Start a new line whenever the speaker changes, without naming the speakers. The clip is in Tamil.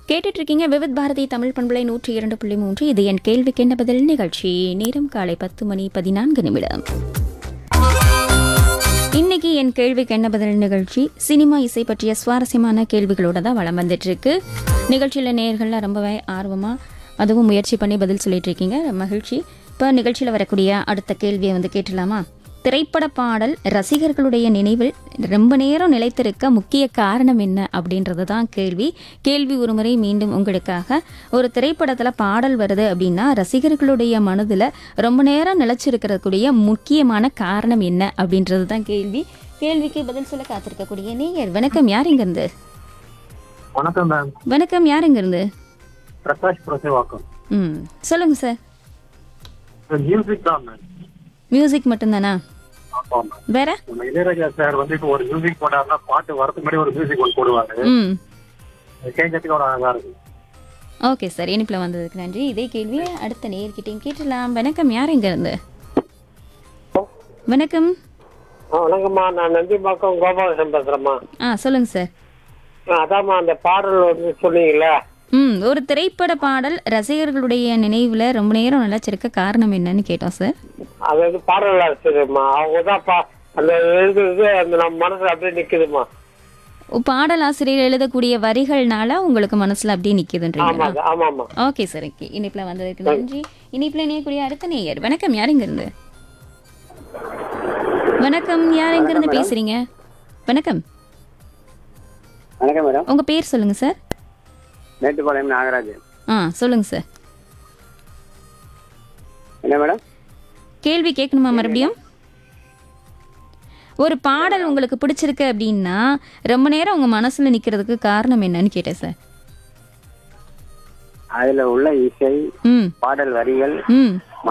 கேட்டுட்டு இருக்கீங்க விவித் பாரதி தமிழ் பண்பலை நூற்றி இரண்டு புள்ளி மூன்று இது என் கேள்விக்கு என்ன பதில் நிகழ்ச்சி நேரம் காலை பத்து மணி பதினான்கு நிமிடம் இன்னைக்கு என் கேள்விக்கு என்ன பதில் நிகழ்ச்சி சினிமா இசை பற்றிய சுவாரஸ்யமான கேள்விகளோட தான் வளம் வந்துட்டு இருக்கு நிகழ்ச்சியில் நேர்கள்லாம் ரொம்பவே ஆர்வமாக அதுவும் முயற்சி பண்ணி பதில் சொல்லிட்டு இருக்கீங்க மகிழ்ச்சி இப்போ நிகழ்ச்சியில் வரக்கூடிய அடுத்த கேள்வியை வந்து கேட்டலாமா திரைப்பட பாடல் ரசிகர்களுடைய நினைவில் ரொம்ப நேரம் நிலைத்திருக்க முக்கிய காரணம் என்ன அப்படின்றது தான் கேள்வி கேள்வி ஒருமுறை மீண்டும் உங்களுக்காக ஒரு திரைப்படத்தில் பாடல் வருது அப்படின்னா ரசிகர்களுடைய மனதில் ரொம்ப நேரம் நிலைச்சிருக்கிறதுக்குரிய முக்கியமான காரணம் என்ன அப்படின்றது தான் கேள்வி கேள்விக்கு பதில் சொல்ல காத்திருக்கக்கூடிய நேயர் வணக்கம் யார் இங்கிருந்து
வணக்கம் மேம்
வணக்கம் யார் இங்கிருந்து
பிரகாஷ் பிரசேவாக்கம்
ம் சொல்லுங்க சார்
மியூசிக் தான் மேம்
மியூசிக் மட்டும்தானா
ஆமா மேம்
வேற
நம்ம இளையராஜா சார் வந்து இப்போ ஒரு மியூசிக் போட்டாருன்னா பாட்டு வரதுக்கு முன்னாடி ஒரு மியூசிக் ஒன்று போடுவாங்க
ம்
அது கேட்கறதுக்கு ஒரு அழகா இருக்கு
ஓகே சார் இனிப்பில் வந்ததுக்கு நன்றி இதே கேள்வியை அடுத்த நேர்கிட்டையும் கேட்டலாம் வணக்கம் யார் இங்கிருந்து வணக்கம்
வணக்கம்மா நான் நந்திம்பாக்கம் கோபாலகிருஷ்ணன் பேசுறேம்மா
ஆ சொல்லுங்க சார்
ஆ, அதாம்மா அந்த பாடல் வந்து சொன்னீங்கல்ல
ம் ஒரு திரைப்பட பாடல் ரசிகர்களுடைய நினைவில் ரொம்ப நேரம் நிலைச்சிருக்க காரணம் என்னன்னு கேட்டோம் சார்
அது வந்து பாடல் ஆசிரியர்மா அவங்க தான் பா அந்த எழுதுறது அந்த நம்ம மனசுல அப்படியே நிக்குதுமா
ஓ, பாடல் ஆசிரியர் எழுதக்கூடிய வரிகள்னால உங்களுக்கு மனசுல அப்படியே நிக்குதுன்றீங்களா
ஆமாங்க ஆமாம்மா
ஓகே சார் ஓகே இனிப்பில் வந்ததுக்கு நன்றி இனிப்பில் இணையக்கூடிய அடுத்த நேயர் வணக்கம் யார் இங்கிருந்து வணக்கம் யார் இங்கிருந்து பேசுறீங்க வணக்கம்
வணக்கம் மேடம்
உங்க பேர் சொல்லுங்க சார்
மேட்டுப்பாளையம் நாகராஜ்
ஆ சொல்லுங்க சார்
என்ன மேடம்
கேள்வி கேட்கணுமா மறுபடியும் ஒரு பாடல் உங்களுக்கு பிடிச்சிருக்கு அப்படின்னா ரொம்ப நேரம் உங்க மனசுல நிக்கிறதுக்கு காரணம் என்னன்னு கேட்டேன் சார்
அதுல உள்ள இசை
ம்
பாடல் வரிகள்
ம்